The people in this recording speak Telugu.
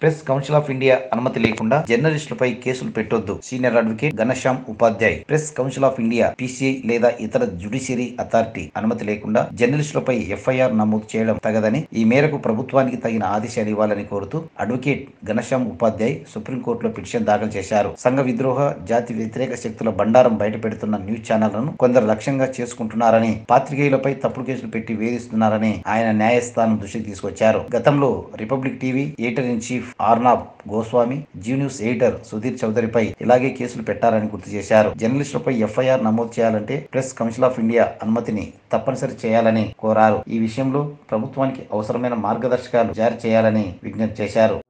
ప్రెస్ కౌన్సిల్ ఆఫ్ ఇండియా అనుమతి లేకుండా జర్నలిస్టులపై కేసులు పెట్టొద్దు senior advocate Ghanshyam Upadhyay press council of India PCI లేదా ఇతర జ్యుడిషియరీ అథారిటీ అనుమతి లేకుండా జర్నలిస్టులపై ఎఫ్ఐఆర్ నమోదు చేయడం తగదని ఈ మేరకు ప్రభుత్వానికి తగిన ఆదేశాలు ఇవ్వాలని కోరుతూ అడ్వకేట్ ఘనశ్యామ్ ఉపాధ్యాయ్ సుప్రీంకోర్టులో పిటిషన్ దాఖలు చేశారు సంఘ విద్రోహ జాతి వ్యతిరేక శక్తుల బండారం బయట పెడుతున్న న్యూస్ ఛానళ్లను కొందరు లక్ష్యంగా చేసుకుంటున్నారని పాత్రికేయులపై తప్పుడు కేసులు పెట్టి వేధిస్తున్నారని ఆయన న్యాయస్థానం దృష్టికి తీసుకొచ్చారు గతంలో republic TV editor in chief Arnab Goswami Zee news editor Sudhir చౌదరిపై ఇలాగే కేసులు పెట్టారని గుర్తు చేశారు జర్నలిస్టులపై ఎఫ్ఐఆర్ నమోదు చేయాలంటే ప్రెస్ కౌన్సిల్ ఆఫ్ ఇండియా అనుమతిని తప్పనిసరి చేయాలని కోరారు ఈ విషయంలో ప్రభుత్వానికి అవసరమైన మార్గదర్శకాలు జారీ చేయాలని విజ్ఞప్తి చేశారు